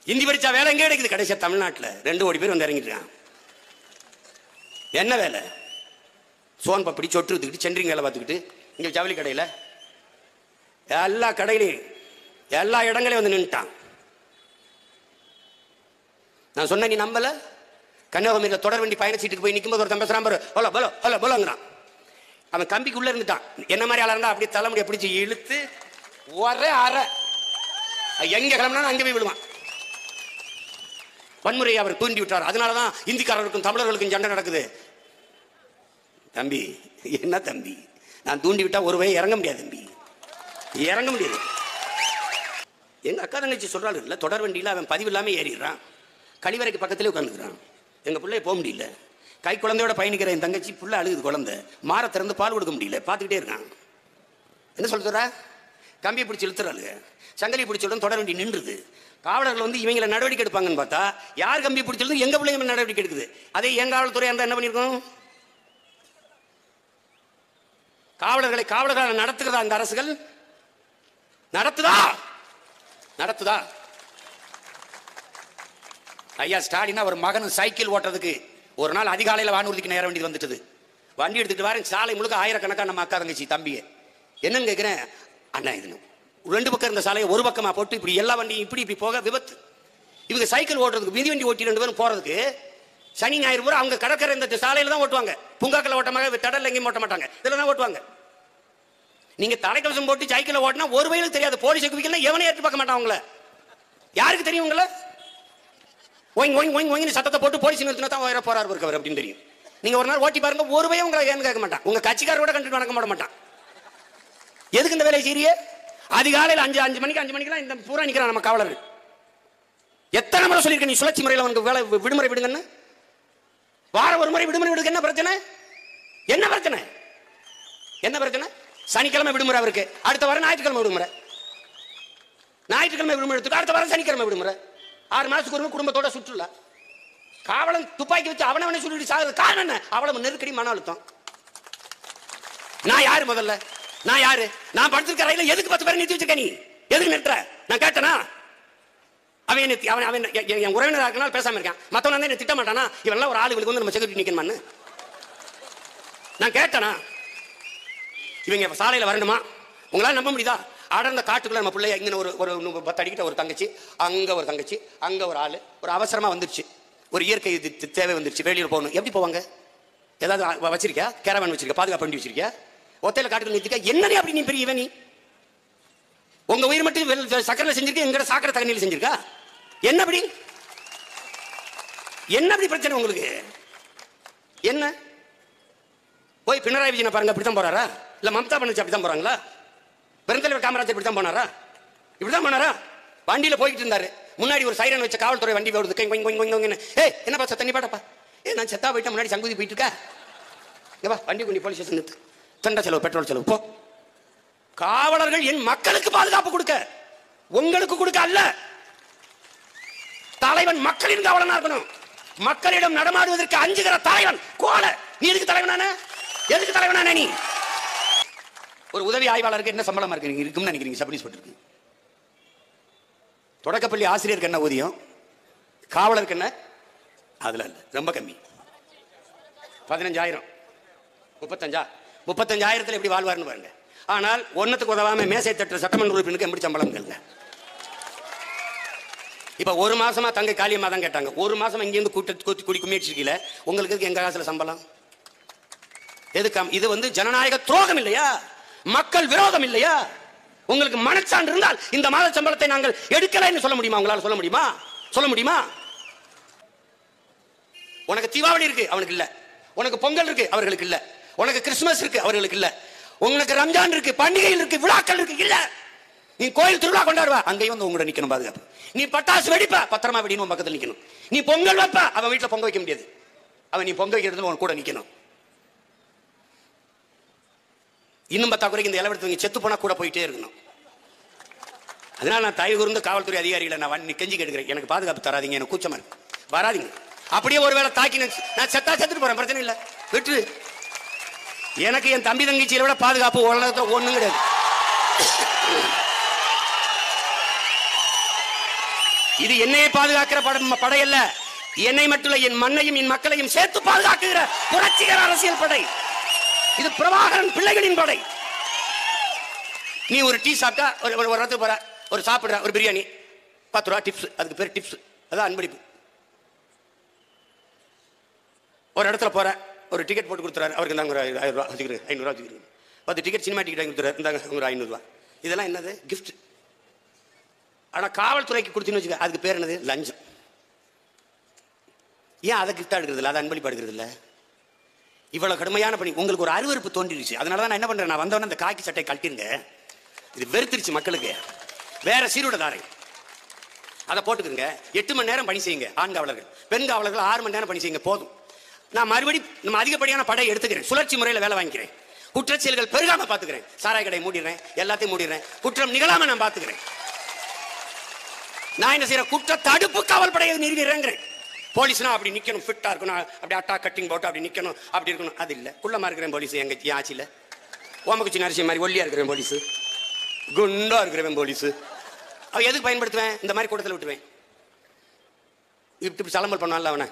இந்தி படிச்சா வேலை எங்கே கிடைக்குது கடைசியா தமிழ்நாட்டில் ரெண்டு கோடி பேர் வந்து இறங்கிட்டான் என்ன வேலை சோன் பப்படி சொட்டு எடுத்துக்கிட்டு சென்ட்ரிங் வேலை பார்த்துக்கிட்டு இங்கே ஜவுளி கடையில் எல்லா கடையிலையும் எல்லா இடங்களையும் வந்து நின்றுட்டான் நான் சொன்னேன் நீ நம்பல கன்னியாகுமரியில் தொடர் வண்டி பயண சீட்டுக்கு போய் நிற்கும்போது ஒருத்தன் பேசுறான் பாரு ஹலோ பலோ ஹலோ பலோங்கிறான் அவன் கம்பிக்குள்ள இருந்துட்டான் என்ன மாதிரி ஆளா இருந்தா அப்படியே தலைமுடியை பிடிச்சி இழுத்து ஒரே அரை எங்க கிளம்பினா அங்கே போய் விடுவான் வன்முறையை அவர் தூண்டி விட்டார் அதனால தான் இந்திக்காரர்களுக்கும் தமிழர்களுக்கும் சண்டை நடக்குது தம்பி என்ன தம்பி நான் தூண்டி விட்டா ஒரு வகை இறங்க முடியாது தம்பி இறங்க முடியாது எங்க அக்கா தங்கச்சி சொல்றாள் இல்ல தொடர் வண்டியில அவன் பதிவு இல்லாம ஏறிடுறான் கழிவறைக்கு பக்கத்திலே உட்காந்துக்கிறான் எங்க பிள்ளைய போக முடியல கை குழந்தையோட பயணிக்கிற என் தங்கச்சி புள்ள அழுகுது குழந்தை மாற திறந்து பால் கொடுக்க முடியல பார்த்துக்கிட்டே இருக்கான் என்ன சொல்றா கம்பியை பிடிச்சி இழுத்துறாளுங்க சங்கலி பிடிச்ச தொடர் வண்டி நின்றுது காவலர்கள் வந்து இவங்களை நடவடிக்கை எடுப்பாங்கன்னு பார்த்தா யார் கம்பி பிடிச்சிருந்து எங்க பிள்ளைங்க மேல நடவடிக்கை எடுக்குது அதே எங்க காவல்துறை இருந்தா என்ன பண்ணிருக்கோம் காவலர்களை காவலர்களை நடத்துகிறதா அந்த அரசுகள் நடத்துதா நடத்துதா ஐயா ஸ்டாலினா ஒரு மகன் சைக்கிள் ஓட்டுறதுக்கு ஒரு நாள் அதிகாலையில் வானூர்திக்கு நேர வேண்டியது வந்துட்டது வண்டி எடுத்துட்டு வரேன் சாலை முழுக்க ஆயிரக்கணக்கான நம்ம அக்கா தங்கச்சி தம்பியை என்னன்னு கேட்குறேன் அண்ணா இது ரெண்டு பக்கம் இருந்த சாலையை ஒரு பக்கமா போட்டு இப்படி எல்லா வண்டியும் இப்படி இப்படி போக விபத்து இவங்க சைக்கிள் ஓட்டுறதுக்கு மிதி வண்டி ஓட்டி ரெண்டு பேரும் போறதுக்கு சனி ஞாயிறு பூரா அவங்க கடற்கரை இந்த சாலையில தான் ஓட்டுவாங்க பூங்காக்கள் ஓட்ட மாதிரி தடல் எங்கேயும் ஓட்ட மாட்டாங்க இதில் தான் ஓட்டுவாங்க நீங்க தலைக்கவசம் போட்டு சைக்கிள் ஓட்டினா ஒரு வயலுக்கு தெரியாது போலீஸ் குவிக்கலாம் எவனே ஏற்றி பார்க்க மாட்டான் உங்களை யாருக்கு தெரியும் உங்களை ஒயிங் ஒயிங் ஒயிங் ஒயிங்னு சத்தத்தை போட்டு போலீஸ் நிறுத்தினா தான் வர போறாரு இருக்கவர் அப்படின்னு தெரியும் நீங்க ஒரு நாள் ஓட்டி பாருங்க ஒரு பையன் உங்களை ஏன்னு கேட்க மாட்டான் உங்க கட்சிக்காரர் கூட கண்டுட்டு வணக்கம் போட மாட்டான் எதுக்கு இந்த வேலையை செய்றியே அதிகாலையில் அஞ்சு அஞ்சு மணிக்கு அஞ்சு மணிக்கெல்லாம் இந்த பூரா நிக்கிறான் நம்ம காவலர்கள் எத்தனை முறை சொல்லியிருக்க நீ சுழற்சி முறையில் உனக்கு வேலை வி- விடுமுறை விடுங்கன்னு வாரம் ஒரு முறை விடுமுறை விடுங்க என்ன பிரச்சனை என்ன பிரச்சனை என்ன பிரச்சனை சனிக்கிழமை விடுமுறை அவருக்கு அடுத்த வாரம் ஞாயிற்றுக்கிழமை விடுமுறை ஞாயிற்றுக்கிழமை விடுமுறை எடுத்துட்டு அடுத்த வாரம் சனிக்கிழமை விடுமுறை ஆறு மாசத்துக்கு ஒரு முறை குடும்பத்தோட சுற்றுலா காவலன் துப்பாக்கி வச்சு அவனை அவனை சொல்லிட்டு சாகுறது காரணம் என்ன அவ்வளவு நெருக்கடி மன அழுத்தம் நான் யாரு முதல்ல நான் யாரு நான் படுத்திருக்க ரயில எதுக்கு பத்து பேரை நிறுத்தி வச்சிருக்க நீ எதுக்கு நிறுத்துற நான் கேட்டனா அவன் என்ன அவன் அவன் என் என் என் உறவினராக இருக்கனால பேசாம இருக்கான் மத்தவன் வந்து என்ன திட்ட மாட்டானா இவெல்லாம் ஒரு ஆளுகளுக்கு வந்து நம்ம செக்யூரிட்டி நிக்கணுமான்னு நான் கேட்டனா இவங்க இப்ப சாலையில வரணுமா உங்களால நம்ப முடியுதா அடர்ந்த காட்டுக்குள்ள நம்ம பிள்ளைய இங்க ஒரு ஒரு நூ- பத்து அடிக்கிட்ட ஒரு தங்கச்சி அங்க ஒரு தங்கச்சி அங்க ஒரு ஆளு ஒரு அவசரமா வந்துருச்சு ஒரு இயற்கை இது தி- தேவை வந்துருச்சு வெளியூர் போகணும் எப்படி போவாங்க ஏதாவது வ- வச்சிருக்கியா கேரவன் வச்சிருக்கியா பாதுகாப்பு வண்டி வச்சிருக்கியா ஒத்தையில காட்டுக்குள்ள நிறுத்திக்க என்னடி அப்படி நீ பெரிய இவன் நீ உங்க உயிர் மட்டும் வெள்- சக்கரையில செஞ்சிருக்க எங்கட சாக்கடை தண்ணியில் செஞ்சிருக்கா என்ன அப்படி என்ன அப்படி பிரச்சனை உங்களுக்கு என்ன போய் பினராயி விஜயனை பாருங்க இப்படித்தான் போறாரா இல்ல மம்தா பானர்ஜி அப்படித்தான் போறாங்களா பெருந்தலைவர் காமராஜர் இப்படித்தான் போனாரா இப்படித்தான் போனாரா வண்டியில போயிட்டு இருந்தாரு முன்னாடி ஒரு சைரன் வச்ச காவல்துறை வண்டி வருது கொய் கொய் கொய் கொய் கொய்ன்னு. ஏய் என்னப்பா சத்த நீ பாட்டப்பா ஏ நான் செத்தா போயிட்டேன் முன்னாடி சங்குதி போயிட்டு இருக்கா இங்க வா வண்டி கொண்டு போலீஸ் ஸ்டேஷன் நிறுத்து தண்டை செலவு பெட்ரோல் செலவு போ காவலர்கள் என் மக்களுக்கு பாதுகாப்பு கொடுக்க உங்களுக்கு கொடுக்க அல்ல தலைவன் மக்களின் காவலனா இருக்கணும் மக்களிடம் நடமாடுவதற்கு அஞ்சுகிற தலைவன் கோல நீ எதுக்கு தலைவனான எதுக்கு தலைவனான நீ ஒரு உதவி ஆய்வாளருக்கு என்ன சம்பளமா இருக்கு நீங்க இருக்கும்னு நினைக்கிறீங்க சப் இன்ஸ்பெக்டருக்கு தொடக்கப்பள்ளி ஆசிரியருக்கு என்ன ஊதியம் காவலருக்கு என்ன அதுல இல்ல ரொம்ப கம்மி பதினஞ்சாயிரம் முப்பத்தஞ்சா முப்பத்தஞ்சாயிரத்துல எப்படி வாழ்வார்னு பாருங்க ஆனால் ஒன்னத்துக்கு உதவாம மேசை தட்டுற சட்டமன்ற உறுப்பினருக்கு எப்படி சம்பளம் கேளுங்க இப்ப ஒரு மாசமா தங்க காளியம்மா தான் கேட்டாங்க ஒரு மாசம் இங்கேருந்து கூட்ட கூட்டி குடி குமிச்சிருக்கீல உங்களுக்கு எதுக்கு எங்க காசுல சம்பளம் எதுக்கு இது வந்து ஜனநாயக துரோகம் இல்லையா மக்கள் விரோதம் இல்லையா உங்களுக்கு மனச்சான்று இருந்தால் இந்த மாத சம்பளத்தை நாங்கள் எடுக்கலைன்னு சொல்ல முடியுமா உங்களால சொல்ல முடியுமா சொல்ல முடியுமா உனக்கு தீபாவளி இருக்கு அவனுக்கு இல்ல உனக்கு பொங்கல் இருக்கு அவர்களுக்கு இல்ல உனக்கு கிறிஸ்துமஸ் இருக்கு அவர்களுக்கு இல்ல உனக்கு ரம்ஜான் இருக்கு பண்டிகைகள் இருக்கு விழாக்கள் இருக்கு இல்ல நீ கோயில் திருவிழா கொண்டாடுவா அங்கேயும் வந்து உங்களோட நிக்கணும் பாதுகாப்பு நீ பட்டாசு வெடிப்ப பத்திரமா வெடின்னு உன் பக்கத்துல நிக்கணும் நீ பொங்கல் வைப்ப அவன் வீட்டுல பொங்க வைக்க முடியாது அவன் நீ பொங்க வைக்கிறதுல உன் கூட நிக்கணும் இன்னும் பத்தா குறைக்கு இந்த இளவெடுத்து செத்து போனா கூட போயிட்டே இருக்கணும் அதனால நான் தயவு கூர்ந்து காவல்துறை அதிகாரிகளை நான் வண்டி கெஞ்சி கேட்கிறேன் எனக்கு பாதுகாப்பு தராதீங்க எனக்கு கூச்சமா இருக்கு வராதீங்க அப்படியே ஒருவேளை தாக்கி நான் நான் செத்தா செத்துட்டு போறேன் பிரச்சனை இல்லை விட்டு எனக்கு என் தம்பி தங்கச்சியை விட பாதுகாப்பு உலகத்துல ஒண்ணும் கிடையாது இது என்னையை பாதுகாக்கிற படம் படை அல்ல என்னை மட்டும் இல்ல, என் மண்ணையும் என் மக்களையும் சேர்த்து பாதுகாக்குகிற புரட்சிகர அரசியல் படை இது பிரபாகரன் பிள்ளைகளின் படை நீ ஒரு டீ சாப்பிட்டா ஒரு ஒரு ஒரு இடத்துக்கு போற ஒரு சாப்பிடுற ஒரு பிரியாணி பத்து ரூபா டிப்ஸ் அதுக்கு பேர் டிப்ஸ் அதான் அன்பளிப்பு ஒரு இடத்துல போற ஒரு டிக்கெட் போட்டு கொடுத்துறாரு அவருக்கு இந்தாங்க ஒரு ஆயிரம் ரூபா வச்சுக்கிறேன் ஐநூறுரூவா வச்சுக்கிறேன் பத்து டிக்கெட் சினிமா டிக்கெட் வாங்கி கொடுத்துறாரு இந்தாங்க ஒரு ஐநூறுரூவா இதெல்லாம் என்னது கிஃப்ட் ஆனால் காவல்துறைக்கு கொடுத்துன்னு வச்சுக்க அதுக்கு பேர் என்னது லஞ்சம் ஏன் அதை கிஃப்டாக எடுக்கிறது இல்லை அதை அன்பளிப்பு எடுக்கிறது இல்லை இவ்வளவு கடுமையான பணி உங்களுக்கு ஒரு அருவருப்பு தோன்றிடுச்சு அதனால தான் நான் என்ன பண்றேன் நான் வந்தவொடனே இந்த காக்கி சட்டை கழட்டிருங்க இது வெறுத்துருச்சு மக்களுக்கு வேற சீருடை தாரேன் அதை போட்டுக்குங்க எட்டு மணி நேரம் பணி செய்யுங்க ஆண் காவலர்கள் பெண் காவலர்கள் ஆறு மணி நேரம் பணி செய்யுங்க போதும் நான் மறுபடி நம்ம அதிகப்படியான படை எடுத்துக்கிறேன் சுழற்சி முறையில் வேலை வாங்கிக்கிறேன் குற்றச்செயல்கள் பெருகாம பாத்துக்கிறேன் சாராய கடை மூடிடுறேன் எல்லாத்தையும் மூடிடுறேன் குற்றம் நிகழாம நான் பாத்துக்கிறேன் நான் என்ன செய்யறேன் குற்ற தடுப்பு காவல் படையை நிறுவிடுறேங்கிறேன் போலீஸ்னா அப்படி நிக்கணும் ஃபிட்டா இருக்கணும் அப்படி அட்டா கட்டிங் போட்டு அப்படி நிக்கணும் அப்படி இருக்கணும் அது இல்ல குள்ளமா இருக்கிறேன் போலீஸ் எங்க என் ஆட்சியில ஓமக்குச்சி நரசிம்ம மாதிரி ஒல்லியா இருக்கிறேன் போலீஸ் குண்டா இருக்கிறவன் போலீஸ் அவ எதுக்கு பயன்படுத்துவேன் இந்த மாதிரி கூட்டத்தில் விட்டுவேன் இப்படி இப்படி சலம்பல் பண்ணால அவனை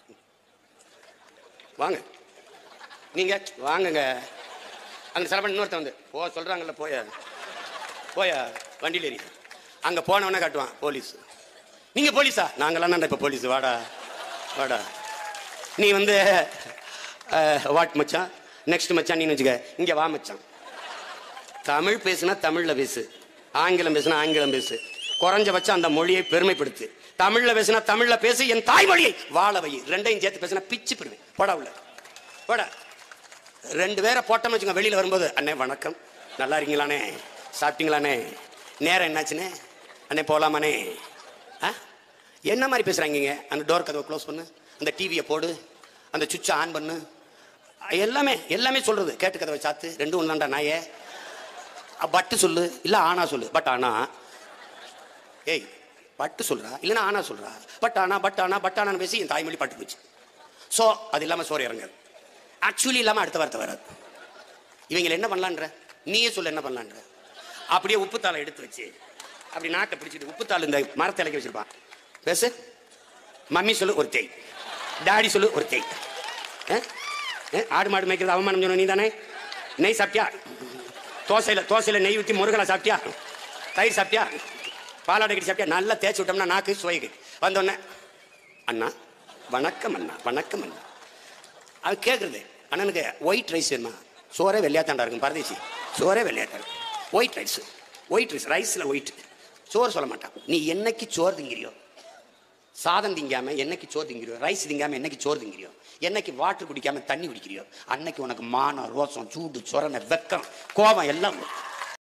வாங்க நீங்க வாங்குங்க அங்க சலம்பல் இன்னொருத்தன் வந்து போ சொல்றாங்கல்ல போய போயா வண்டியில் ஏறி அங்க போனவனே காட்டுவான் போலீஸ் நீங்க போலீஸா நாங்களாம் தான் இப்ப போலீஸ் வாடா வாடா நீ வந்து வாட் மச்சான் நெக்ஸ்ட் மச்சான் நீ வச்சுக்க இங்க வா மச்சான் தமிழ் பேசுனா தமிழ்ல பேசு ஆங்கிலம் பேசுனா ஆங்கிலம் பேசு குறைஞ்சபட்சம் அந்த மொழியை பெருமைப்படுத்து தமிழ்ல பேசுனா தமிழ்ல பேசு என் தாய்மொழியை வாழ வை ரெண்டையும் சேர்த்து பேசுனா பிச்சு பிடுவேன் போடா உள்ள போடா ரெண்டு பேரை போட்டோம்னு வச்சுங்க வெளியில வரும்போது அண்ணே வணக்கம் நல்லா இருக்கீங்களாண்ணே சாப்பிட்டீங்களாண்ணே நேரம் என்னாச்சுண்ணே அண்ணே போலாமாண்ணே ஆ என்ன மாதிரி பேசுறாங்க இங்க? அந்த டோர் கதவை க்ளோஸ் பண்ணு அந்த டிவியை போடு அந்த சுவிட்சை ஆன் பண்ணு எல்லாமே எல்லாமே சொல்றது கேட்டு கதவை சாத்து ரெண்டும் ஒன்றாண்டா நாயே அ, பட்டு சொல்லு இல்ல ஆனா சொல்லு பட் ஆனா ஏய் பட்டு சொல்றா இல்லைன்னா ஆனா சொல்றா பட் ஆனா பட் ஆனா பட் ஆனான்னு பேசி என் தாய்மொழி பட்டு போச்சு ஸோ அது இல்லாம சோறு இறங்காது ஆக்சுவலி இல்லாம அடுத்த வார்த்தை வராது இவங்களை என்ன பண்ணலான்ற நீயே சொல்ல என்ன பண்ணலான்ற அப்படியே உப்புத்தாளை எடுத்து வச்சு அப்படி நாக்கை பிடிச்சிட்டு உப்புத்தாள் இந்த மரத்தை இலக்கி வச்சிருப்பான் பேசு மம்மி சொல்லு ஒரு தேய் டாடி சொல்லு ஒரு தேய் ஆ? ஆ? ஆடு மாடு மேய்க்கிறது அவமானம் சொன்ன நீ தானே நெய் சாப்பிட்டியா தோசையில் தோசையில் நெய் ஊற்றி முருகலை சாப்பிட்டியா தயிர் சாப்பிட்டியா பாலாடை கட்டி சாப்பிட்டியா நல்லா தேய்ச்சி விட்டோம்னா நாக்கு சுவைக்கு வந்தோடனே அண்ணா வணக்கம் அண்ணா வணக்கம் அண்ணா அது கேட்குறது அண்ணனுக்கு ஒயிட் ரைஸ் வேணுமா சோறே வெள்ளையாத்தாண்டா இருக்கும் பரதேசி சோறே வெள்ளையாத்தா இருக்கும் ஒயிட் ரைஸ் ஒயிட் ரைஸ் ரைஸில் ஒயிட் சோறு சொல்ல மாட்டான் நீ என்னைக்கு சோறு திங்கிறியோ சாதம் திங்காம என்னைக்கு சோறு திங்கிறியோ ரைஸ் திங்காம என்னைக்கு சோறு திங்கிறியோ என்னைக்கு வாட்டர் குடிக்காம தண்ணி குடிக்கிறியோ அன்னைக்கு உனக்கு மானம் ரோசம் சூடு சொரணை வெக்கம் கோபம் எல்லாம் வரும்.